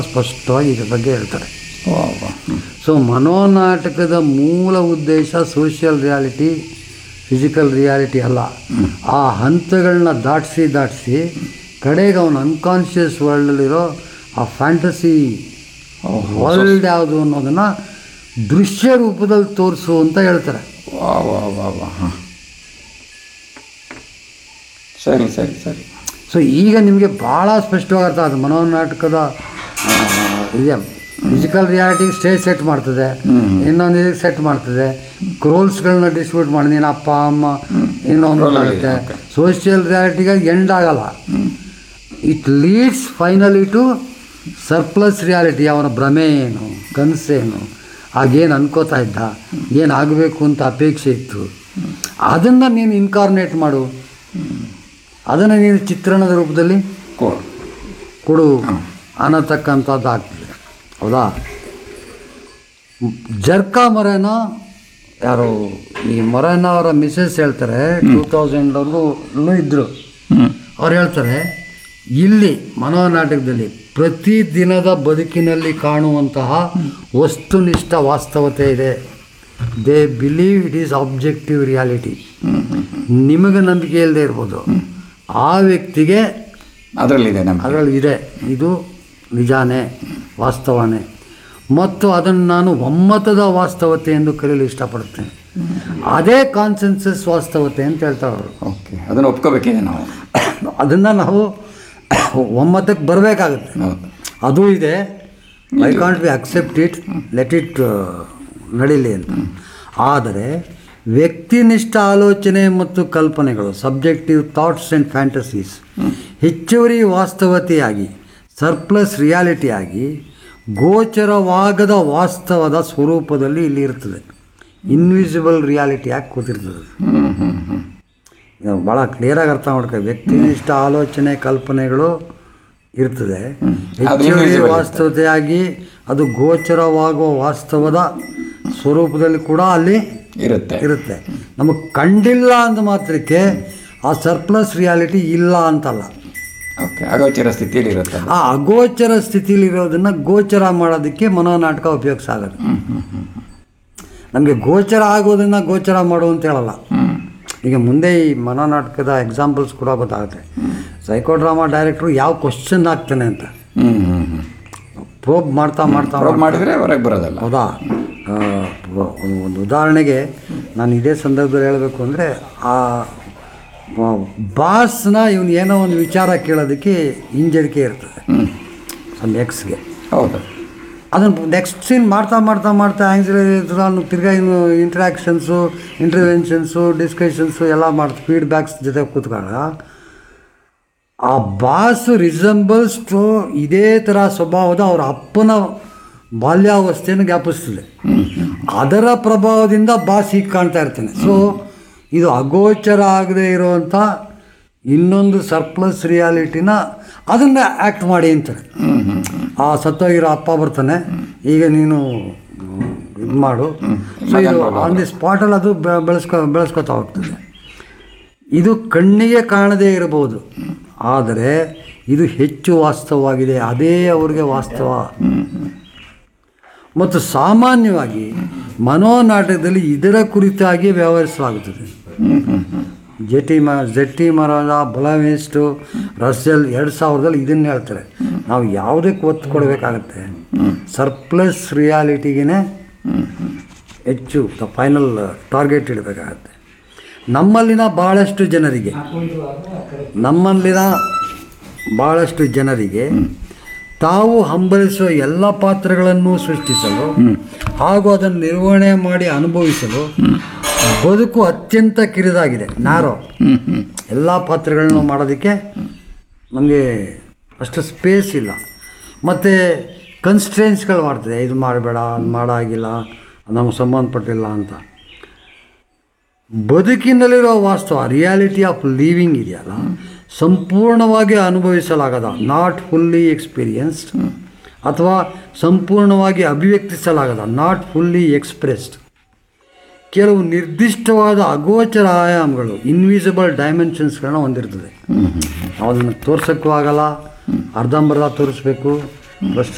ಸ್ಪಷ್ಟವಾಗಿ ಇದ್ರ ಬಗ್ಗೆ ಹೇಳ್ತಾರೆ ವಾ ವಾ ಹ್ಮ್. ಸೊ ಮನೋನಾಟಕದ ಮೂಲ ಉದ್ದೇಶ ಸೋಷಿಯಲ್ ರಿಯಾಲಿಟಿ ಫಿಸಿಕಲ್ ರಿಯಾಲಿಟಿ ಅಲ್ಲ ಆ ಹಂತಗಳನ್ನ ದಾಟಿಸಿ ದಾಟಿಸಿ ಕಡೆಗೆ ಅವನ ಅನ್ಕಾನ್ಷಿಯಸ್ ವರ್ಲ್ಡಲ್ಲಿರೋ ಆ ಫ್ಯಾಂಟಸಿ ವರ್ಲ್ಡ್ ಯಾವುದು ಅನ್ನೋದನ್ನು ದೃಶ್ಯ ರೂಪದಲ್ಲಿ ತೋರಿಸು ಅಂತ ಹೇಳ್ತಾರೆ ವಾ ವಾ ವಾ ವಾ ಹಾಂ ಸರಿ ಸರಿ ಸರಿ ಸೊ ಈಗ ನಿಮಗೆ ಭಾಳ ಸ್ಪಷ್ಟವಾಗಿ ಅರ್ಥ ಆಗುತ್ತೆ ಮನೋನಾಟಕದ ಆ, ಇದೆ ಫಿಸಿಕಲ್ ರಿಯಾಲಿಟಿಗೆ ಸ್ಟೇಜ್ ಸೆಟ್ ಮಾಡ್ತದೆ ಇನ್ನೊಂದು ಇದಕ್ಕೆ ಸೆಟ್ ಮಾಡ್ತದೆ ಕ್ರೋಲ್ಸ್ಗಳನ್ನ ಡಿಸ್ಟ್ರಿಬ್ಯೂಟ್ ಮಾಡಿ ನೀನು ಅಪ್ಪ ಅಮ್ಮ ಇನ್ನೊಂದು Role ಆಗುತ್ತೆ okay. ಸೋಷಿಯಲ್ ರಿಯಾಲಿಟಿಗೆ ಎಂಡ್ ಆಗಲ್ಲ it leads finally to surplus reality ಅವನ ಭ್ರಮೆ ಏನು ಕನಸೇನು ಆಗೇನು ಅನ್ಕೋತಾ ಇದ್ದ ಏನು ಆಗಬೇಕು ಅಂತ ಅಪೇಕ್ಷೆ ಇತ್ತು ಅದನ್ನು ನೀನು ಇನ್ಕಾರ್ನೇಟ್ ಮಾಡು ಅದನ್ನು ನೀನು ಚಿತ್ರಣದ ರೂಪದಲ್ಲಿ ಕೋಡ್ ಕೊಡು ಅನ್ನತಕ್ಕಂಥದ್ದು ಆಗ್ತದೆ ಹೌದಾ ಜರ್ಕ ಮೊರೆನ ಯಾರು ಈ ಮೊರೆನ ಅವರ ಮಿಸಸ್ ಹೇಳ್ತಾರೆ ಟೂ ತೌಸಂಡ್ವರೆಗೂ ಇದ್ದರು ಹ್ಞೂ ಅವ್ರು ಹೇಳ್ತಾರೆ ಇಲ್ಲಿ ಮನೋನಾಟಕದಲ್ಲಿ ಪ್ರತಿ ದಿನದ ಬದುಕಿನಲ್ಲಿ ಕಾಣುವಂತಹ ವಸ್ತುನಿಷ್ಠ ವಾಸ್ತವತೆ ಇದೆ they believe it is objective reality ನಿಮಗೆ ನಂಬಿಕೆ ಇಲ್ಲದೆ ಇರ್ಬೋದು ಆ ವ್ಯಕ್ತಿಗೆ ಅದರಲ್ಲಿದೆ ನಮ್ಮ ಅದರಲ್ಲಿ ಇದೆ ಇದು ನಿಜಾನೇ ವಾಸ್ತವನೇ ಮತ್ತು ಅದನ್ನು ನಾನು ಒಮ್ಮತದ ವಾಸ್ತವತೆ ಎಂದು ಕರೆಯಲು ಇಷ್ಟಪಡ್ತೇನೆ ಅದೇ ಕಾನ್ಸೆನ್ಸಸ್ ವಾಸ್ತವತೆ ಅಂತ ಹೇಳ್ತಾರೆ ಅವರು ಓಕೆ ಅದನ್ನು ಒಪ್ಕೋಬೇಕಿದೆ ನಾವು ಅದನ್ನು ನಾವು ಒಮ್ಮತಕ್ಕೆ ಬರಬೇಕಾಗುತ್ತೆ ಹೌದು ಅದು ಇದೆ I can't be accept it let it ನಡೀಲಿ ಅಂತ ಆದರೆ ವ್ಯಕ್ತಿನಿಷ್ಠ ಆಲೋಚನೆ ಮತ್ತು ಕಲ್ಪನೆಗಳು ಸಬ್ಜೆಕ್ಟಿವ್ ಥಾಟ್ಸ್ ಆ್ಯಂಡ್ ಫ್ಯಾಂಟಸೀಸ್ ಹೆಚ್ಚುವರಿ ವಾಸ್ತವತೆಯಾಗಿ ಸರ್ಪ್ಲಸ್ ರಿಯಾಲಿಟಿಯಾಗಿ ಗೋಚರವಾಗದ ವಾಸ್ತವದ ಸ್ವರೂಪದಲ್ಲಿ ಇಲ್ಲಿ ಇರ್ತದೆ ಇನ್ವಿಸಿಬಲ್ ರಿಯಾಲಿಟಿಯಾಗಿ ಕೂತಿರ್ತದೆ ಹ್ಞೂ ಹ್ಞೂ ಹ್ಞೂ ಇದು ಭಾಳ ಕ್ಲಿಯರಾಗಿ ಅರ್ಥ ಮಾಡ್ಕೊ ವ್ಯಕ್ತಿನಿಷ್ಠ ಆಲೋಚನೆ ಕಲ್ಪನೆಗಳು ಇರ್ತದೆ ಹೆಚ್ಚುವರಿ invisible ವಾಸ್ತವತೆಯಾಗಿ ಅದು ಗೋಚರವಾಗುವ ವಾಸ್ತವದ ಸ್ವರೂಪದಲ್ಲಿ ಕೂಡ ಅಲ್ಲಿ ಇರುತ್ತೆ ಇರುತ್ತೆ ನಮಗೆ ಕಂಡಿಲ್ಲ ಅಂದ ಮಾತ್ರಕ್ಕೆ ಆ ಸರ್ಪ್ಲಸ್ ರಿಯಾಲಿಟಿ ಇಲ್ಲ ಅಂತಲ್ಲ ಓಕೆ ಅಗೋಚರ ಸ್ಥಿತಿಯಲ್ಲಿ ಇರುತ್ತೆ ಅದು. ಆ ಅಗೋಚರ ಸ್ಥಿತಿಲಿರೋದನ್ನು ಗೋಚರ ಮಾಡೋದಕ್ಕೆ ಮನೋನಾಟಕ ಉಪಯೋಗಿಸಾಗದು ನಮಗೆ ಗೋಚರ ಆಗೋದನ್ನು ಗೋಚರ ಮಾಡು ಅಂತ ಹೇಳಲ್ಲ ಹ್ಮ್. ಈಗ ಮುಂದೆ ಈ ಮನೋನಾಟಕದ ಎಕ್ಸಾಂಪಲ್ಸ್ ಕೂಡ ಗೊತ್ತಾಗುತ್ತೆ ಸೈಕೋಡ್ರಾಮಾ ಡೈರೆಕ್ಟ್ರು ಯಾವ ಕ್ವಶನ್ ಆಗ್ತಾನೆ ಅಂತ ಹ್ಮ್ ಹ್ಮ್ ಹ್ಮ್ ಪ್ರೋಬ್ ಮಾಡ್ತಾ ಮಾಡ್ತಾ ಪ್ರೂವ್ ಮಾಡಿದ್ರೆ ಹೊರಗೆ ಬರೋದಲ್ಲ ಹೌದಾ ಆ, ಒ- ಒಂದು ಉದಾಹರಣೆಗೆ ನಾನು ಇದೇ ಸಂದರ್ಭದಲ್ಲಿ ಹೇಳಬೇಕು ಅಂದರೆ ಆ ಬಾಸ್ನ ಇವನು ಏನೋ ಒಂದು ವಿಚಾರ ಕೇಳೋದಕ್ಕೆ ಹಿಂಜರಿಕೆ ಇರ್ತದೆ ಹ್ಮ್ ಒಂದು ಎಕ್ಸ್ಗೆ ಹೌದು ಅದನ್ನು ನೆಕ್ಸ್ಟ್ ಸೀನ್ ಮಾಡ್ತಾ ಮಾಡ್ತಾ ಮಾಡ್ತಾ ಆ್ಯಂಗ್ಸೈಟಿ ತಿರ್ಗಾ ಇನ್ನು ಇಂಟ್ರಾಕ್ಷನ್ಸು ಇಂಟರ್ವೆನ್ಷನ್ಸು ಡಿಸ್ಕಷನ್ಸು ಎಲ್ಲ ಮಾಡ್ತಾ ಫೀಡ್ಬ್ಯಾಕ್ಸ್ ಜೊತೆ ಕೂತ್ಕೊಂಡಾಗ ಆ ಬಾಸ್ ರಿಸಂಬಲ್ಸ್ ಟು ಇದೇ ಥರ ಸ್ವಭಾವದ ಅವರ ಅಪ್ಪನ ಬಾಲ್ಯಾವಸ್ಥೆಯನ್ನು ಜ್ಞಾಪಿಸ್ತದೆ ಅದರ ಪ್ರಭಾವದಿಂದ ಬಾಸ್ ಹೀಗೆ ಕಾಣ್ತಾ ಇರ್ತಾನೆ ಸೊ ಇದು ಅಗೋಚರ ಆಗದೆ ಇರುವಂಥ ಇನ್ನೊಂದು ಸರ್ಪ್ಲಸ್ ರಿಯಾಲಿಟಿನ ಅದನ್ನು ಆ್ಯಕ್ಟ್ ಮಾಡಿ ಅಂತಾರೆ ಆ ಸತ್ತೋಗಿರೋ ಅಪ್ಪ ಬರ್ತಾನೆ ಈಗ ನೀನು ಇದು ಮಾಡು ಸೊ ಇದು ಆನ್ ದಿ ಸ್ಪಾಟಲ್ಲಿ ಅದು ಬೆ- ಬೆಳೆಸ್ಕೊ ಬೆಳೆಸ್ಕೊತಾ ಹೋಗ್ತದೆ ಇದು ಕಣ್ಣಿಗೆ ಕಾಣದೇ ಇರಬಹುದು ಆದರೆ ಇದು ಹೆಚ್ಚು ವಾಸ್ತವವಾಗಿದೆ ಅದೇ ಅವ್ರಿಗೆ ವಾಸ್ತವ ಮತ್ತು ಸಾಮಾನ್ಯವಾಗಿ ಮನೋನಾಟಕದಲ್ಲಿ ಇದರ ಕುರಿತಾಗಿ ವ್ಯವಹರಿಸಲಾಗುತ್ತದೆ ಜೆಟಿ ಮ ಜೆಟ್ಟಿ ಮರದ ಬಲವೇಸ್ಟು ರಸ್ಸೆಲ್ ಎರಡು ಸಾವಿರದಲ್ಲಿ ಇದನ್ನು ಹೇಳ್ತಾರೆ ನಾವು ಯಾವುದಕ್ಕೆ ಒತ್ತು ಕೊಡಬೇಕಾಗತ್ತೆ ಸರ್ಪ್ಲಸ್ ರಿಯಾಲಿಟಿಗೆ ಹೆಚ್ಚು ದ ಫೈನಲ್ ಟಾರ್ಗೆಟ್ ಇಡಬೇಕಾಗತ್ತೆ ನಮ್ಮಲ್ಲಿನ ಭಾಳಷ್ಟು ಜನರಿಗೆ ನಮ್ಮಲ್ಲಿನ ಭಾಳಷ್ಟು ಜನರಿಗೆ ತಾವು ಹಂಬಲಿಸುವ ಎಲ್ಲ ಪಾತ್ರಗಳನ್ನು ಸೃಷ್ಟಿಸಲು ಹಾಗೂ ಅದನ್ನು ನಿರ್ವಹಣೆ ಮಾಡಿ ಅನುಭವಿಸಲು ಬದುಕು ಅತ್ಯಂತ ಕಿರಿದಾಗಿದೆ ನಾರೋ ಎಲ್ಲ ಪಾತ್ರಗಳನ್ನು ಮಾಡೋದಕ್ಕೆ ನಮಗೆ ಅಷ್ಟು ಸ್ಪೇಸ್ ಇಲ್ಲ ಮತ್ತು ಕನ್ಸ್ಟ್ರೆನ್ಸ್ಗಳು ಮಾಡ್ತದೆ ಇದು ಮಾಡಬೇಡ ಅದು ಮಾಡಾಗಿಲ್ಲ ಅದು ನಮಗೆ ಸಂಬಂಧಪಟ್ಟಿಲ್ಲ ಅಂತ ಬದುಕಿನಲ್ಲಿರೋ ವಾಸ್ತವ ರಿಯಾಲಿಟಿ ಆಫ್ ಲಿವಿಂಗ್ ಇದೆಯಲ್ಲ ಸಂಪೂರ್ಣವಾಗಿ ಅನುಭವಿಸಲಾಗದ ನಾಟ್ ಫುಲ್ಲಿ ಎಕ್ಸ್ಪೀರಿಯನ್ಸ್ಡ್ ಅಥವಾ ಸಂಪೂರ್ಣವಾಗಿ ಅಭಿವ್ಯಕ್ತಿಸಲಾಗದ ನಾಟ್ ಫುಲ್ಲಿ ಎಕ್ಸ್ಪ್ರೆಸ್ಡ್ ಕೆಲವು ನಿರ್ದಿಷ್ಟವಾದ ಅಗೋಚರ ಆಯಾಮಗಳು ಇನ್ವಿಸಿಬಲ್ ಡೈಮೆನ್ಷನ್ಸ್ಗಳನ್ನ ಹೊಂದಿರ್ತದೆ ನಾವು ಅದನ್ನು ತೋರ್ಸೋಕ್ಕೂ ಆಗಲ್ಲ ಅರ್ಧಂಬರ್ಧ ತೋರಿಸ್ಬೇಕು ಪ್ಲಸ್